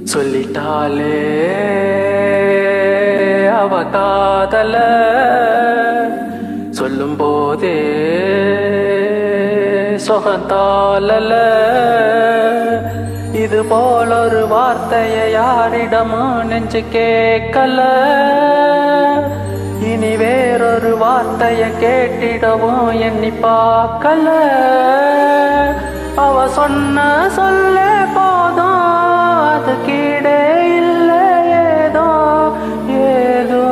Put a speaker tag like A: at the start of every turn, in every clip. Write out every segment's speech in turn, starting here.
A: சொல்லிட்டாலே அவ காதல சொல்லும் போதே சொகந்தாலல இது போல ஒரு வார்த்தைய யாரிடமும் நெஞ்சு கேட்கல இனி வேறொரு வார்த்தைய கேட்டிடவும் எண்ணி பார்க்கல அவ சொன்ன சொல்ல போதும் அது கீழே இல்லை ஏதோ ஏதோ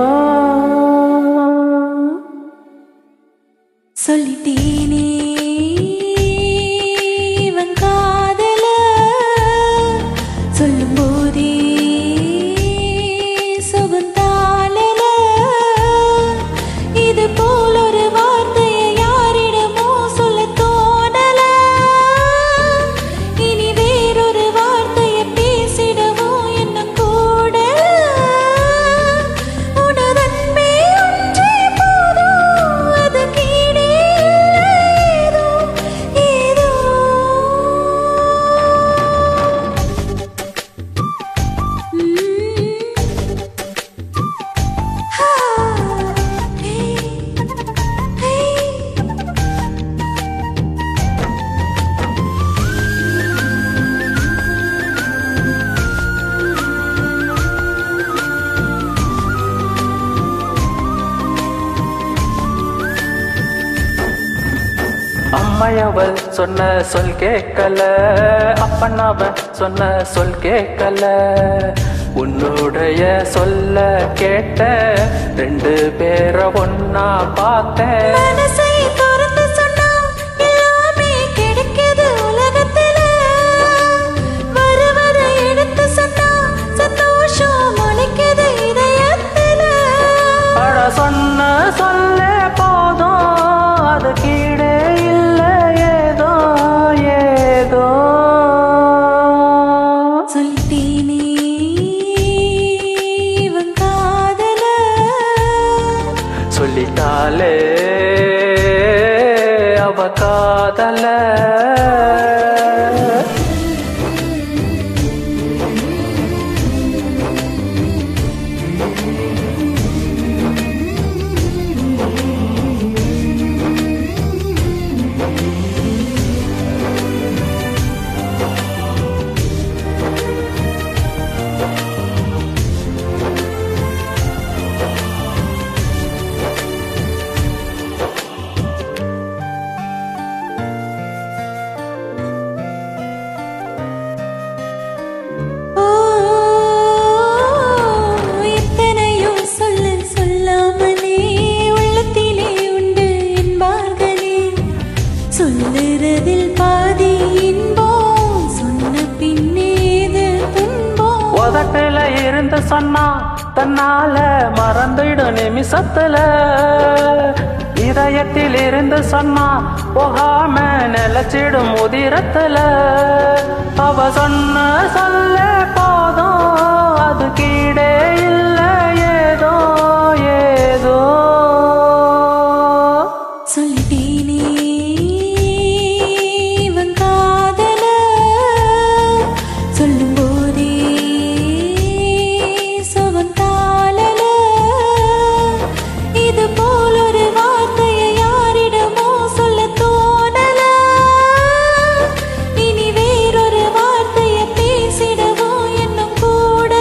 B: சொல்லிட்டேனே இவன் காதல சொல்லும் போதே சுகந்தாளல இது போல் ஒரு வார்த்தையை யாரிடமோ சொல்ல தோணல இனி வேறொரு வார்த்தையை பேசிடவோ என்ன கூட உனதன்பே ஒன்றே போதும் அது கீழே ஏதோ ஏதோ
A: அம்மையவள் சொன்ன சொல் கேட்கல அப்பனவன் சொன்ன சொல் கேட்கல உன்னுடைய சொல்ல கேட்ட ரெண்டு பேரை ஒன்னா பார்த்தேன்
B: மனசை திறந்து சொன்னா எல்லாமே கிடைக்குது உலகத்தில. வருவதை எடுத்து சொன்னா சந்தோஷம் முளைக்குது இதயத்தில.
A: அட சொன்ன சொல்லே போதும் அது கீழே இல்லை ஏதோ ஏதோ
B: சொல்லிட்டேனே இவன் காதல.
A: சொல்லிட்டாலே அவ காதல
B: ஓ, எத்தனையோ சொல்ல சொல்லாமலே உள்ளத்திலே உண்டு என்பார்களே சொல்லுறதில் பாதி இன்பம் சொன்ன பின்னேது துன்பம்
A: உதட்டுல இருந்து சொன்னா தன்னால மறந்துடும் நிமிஷத்துல இதயத்தில் இருந்து சொன்னா போகாம நிலச்சிடும் உதிரத்துல அவ சொன்ன சொல்ல போதும் அது கீழே இல்லை ஏதோ ஏதோ
B: சொல்லிட்டேனே இவன் காதல சொல்லும் போதே சுகம் தாளல இது போல் ஒரு வார்த்தையை யாரிடமோ சொல்ல தோணல இனி வேறொரு வார்த்தையை பேசிடவோ என்னும் கூட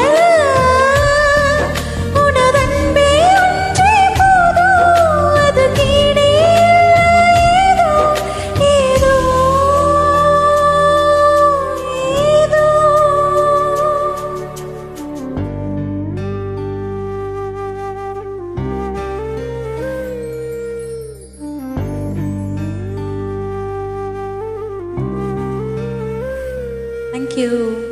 B: உனதன்பே ஒன்றே போதும் அது கீழே ஏதோ ஏதோ ஏதோ Thank you.